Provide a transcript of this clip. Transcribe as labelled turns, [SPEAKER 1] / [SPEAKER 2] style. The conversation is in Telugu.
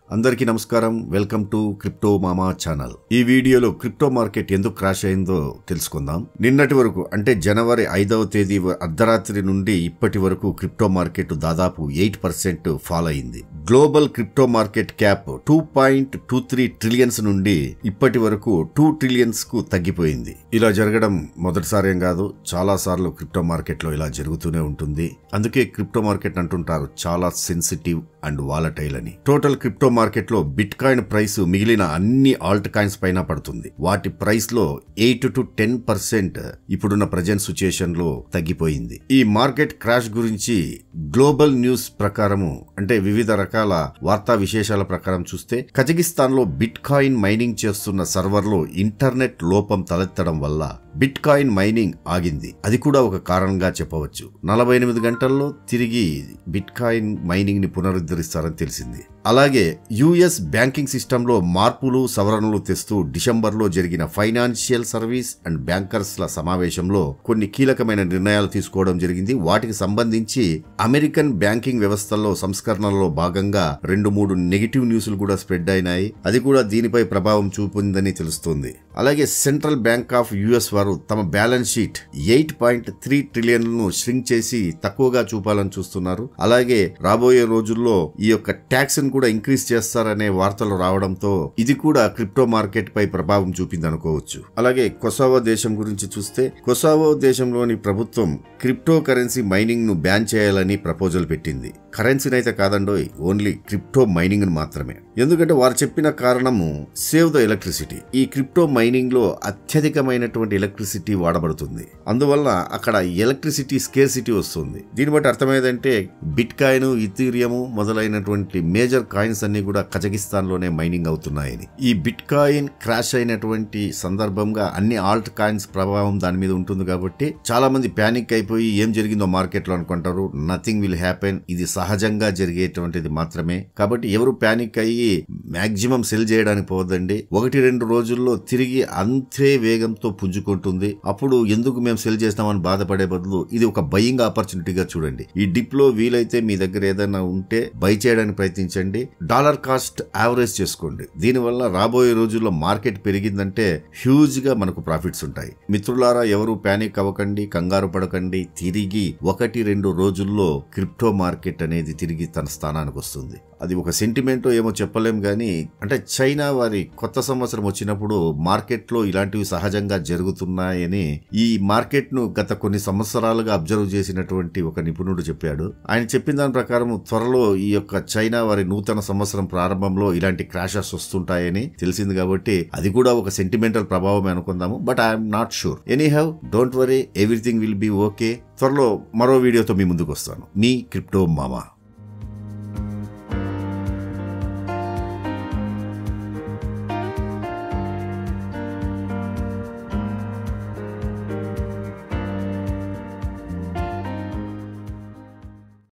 [SPEAKER 1] అందరికీ నమస్కారం welcome to crypto Mama channel ఈ వీడియోలో క్రిప్టో మార్కెట్ ఎందుకు క్రాష్ అయిందో తెలుసుకుందాం నిన్నటి వరకు అంటే జనవరి ఐదవ తేదీ వ- అర్ధరాత్రి నుండి ఇప్పటి వరకు క్రిప్టో మార్కెట్ దాదాపు ఎయిట్ పర్సెంట్ ఫాల్ అయింది global crypto market cap two point two three trillions నుండి ఇప్పటి వరకు టూ ట్రిలియన్స్ కు తగ్గిపోయింది ఇలా జరగడం మొదటిసారేం కాదు చాలా సార్లు క్రిప్టో మార్కెట్ లో ఇలా జరుగుతూనే ఉంటుంది అందుకే క్రిప్టో మార్కెట్ అంటుంటారు చాలా సెన్సిటివ్ అండ్ వాలటైల్ అని టోటల్ క్రిప్టో మార్కెట్ లో బిట్ కాయిన్ ప్రైస్ మిగిలిన అన్ని ఆల్ట్ కాయిన్స్ పైన పడుతుంది వాటి ప్రైస్ లో ఎయిట్ టు టెన్ పర్సెంట్ ఇప్పుడున్న ప్రజెంట్ సిచ్యుయేషన్ లో తగ్గిపోయింది ఈ మార్కెట్ క్రాష్ గురించి గ్లోబల్ న్యూస్ ప్రకారము అంటే వివిధ రకాల వార్తా విశేషాల ప్రకారం చూస్తే కజకిస్తాన్ లో బిట్ కాయిన్ మైనింగ్ చేస్తున్న సర్వర్ లో ఇంటర్నెట్ లోపం తలెత్తడం వల్ల బిట్ కాయిన్ మైనింగ్ ఆగింది అది కూడా ఒక కారణంగా చెప్పవచ్చు నలభై ఎనిమిది గంటల్లో తిరిగి బిట్ కాయిన్ మైనింగ్ ని పునరుద్ధరిస్తారని తెలిసింది అలాగే యుఎస్ బ్యాంకింగ్ సిస్టంలో మార్పులు సవరణలు తెస్తూ డిసెంబర్లో జరిగిన ఫైనాన్షియల్ సర్వీస్ అండ్ బ్యాంకర్స్ల సమావేశంలో కొన్ని కీలకమైన నిర్ణయాలు తీసుకోవడం జరిగింది వాటికి సంబంధించి అమెరికన్ బ్యాంకింగ్ వ్యవస్థలో సంస్కరణలో భాగంగా రెండు మూడు నెగిటివ్ న్యూస్లు కూడా స్ప్రెడ్ అయినాయి అది కూడా దీనిపై ప్రభావం చూపిందని తెలుస్తోంది అలాగే సెంట్రల్ బ్యాంక్ ఆఫ్ యుఎస్ వారు తమ balance sheet eight point three ట్రిలియన్లను ష్రింక్ చేసి తక్కువగా చూపాలని చూస్తున్నారు అలాగే రాబోయే రోజుల్లో ఈ యొక్క ట్యాక్స్ ను కూడా ఇంక్రీజ్ చేస్తారనే వార్తలు రావడంతో ఇది కూడా క్రిప్టో మార్కెట్ పై ప్రభావం చూపింది అనుకోవచ్చు అలాగే కొసావో దేశం గురించి చూస్తే కొసావో దేశంలోని ప్రభుత్వం క్రిప్టో కరెన్సీ మైనింగ్ ను బ్యాన్ చేయాలని ప్రపోజల్ పెట్టింది కరెన్సీని అయితే కాదండోయ్ ఓన్లీ క్రిప్టో మైనింగ్ మాత్రమే ఎందుకంటే వారు చెప్పిన కారణము సేవ్ ద ఎలక్ట్రిసిటీ ఈ క్రిప్టో మైనింగ్ లో అత్యధికమైనటువంటి ఎలక్ట్రిసిటీ వాడబడుతుంది అందువల్ల అక్కడ ఎలక్ట్రిసిటీ స్కేర్సిటీ వస్తుంది దీన్ని బట్టి అర్థమయ్యేదంటే బిట్ కాయిన్ ఇథీరియము మొదలైనటువంటి మేజర్ కాయిన్స్ అన్ని కూడా కజకిస్తాన్ లోనే మైనింగ్ అవుతున్నాయని ఈ బిట్ కాయిన్ క్రాష్ అయినటువంటి సందర్భంగా అన్ని ఆల్ట్ కాయిన్స్ ప్రభావం దాని మీద ఉంటుంది కాబట్టి చాలా మంది ప్యానిక్ అయిపోయి ఏం జరిగిందో మార్కెట్ లో అనుకుంటారు నథింగ్ విల్ హ్యాపెన్ ఇది సహజంగా జరిగేటువంటిది మాత్రమే కాబట్టి ఎవరు ప్యానిక్ అయ్యి మాక్సిమం సెల్ చేయడానికి పోవద్దండి ఒకటి రెండు రోజుల్లో తిరిగి అంతే వేగంతో పుంజుకుంటుంది అప్పుడు ఎందుకు మేము సెల్ చేస్తామని బాధపడే బదులు ఇది ఒక బయింగ్ ఆపర్చునిటీగా చూడండి ఈ డిప్ లో వీలైతే మీ దగ్గర ఏదైనా ఉంటే బై చేయడానికి ప్రయత్నించండి డాలర్ కాస్ట్ యావరేజ్ చేసుకోండి దీనివల్ల రాబోయే రోజుల్లో మార్కెట్ పెరిగిందంటే హ్యూజ్ గా మనకు ప్రాఫిట్స్ ఉంటాయి మిత్రులారా ఎవరు ప్యానిక్ అవ్వకండి కంగారు పడకండి తిరిగి ఒకటి రెండు రోజుల్లో క్రిప్టో మార్కెట్ అనేది తిరిగి తన స్థానానికి వస్తుంది అది ఒక సెంటిమెంటో ఏమో చెప్పలేం కానీ అంటే చైనా వారి కొత్త సంవత్సరం వచ్చినప్పుడు మార్కెట్లో ఇలాంటివి సహజంగా జరుగుతున్నాయని ఈ మార్కెట్ ను గత కొన్ని సంవత్సరాలుగా అబ్జర్వ్ చేసినటువంటి ఒక నిపుణుడు చెప్పాడు ఆయన చెప్పిన దాని ప్రకారం త్వరలో ఈ యొక్క చైనా వారి నూతన సంవత్సరం ప్రారంభంలో ఇలాంటి క్రాషెస్ వస్తుంటాయని తెలిసింది కాబట్టి అది కూడా ఒక సెంటిమెంటల్ ప్రభావమే అనుకుందాము but I'm not sure any have don't worry everything will be okay త్వరలో మరో వీడియోతో మీ ముందుకు వస్తాను మీ క్రిప్టో మామా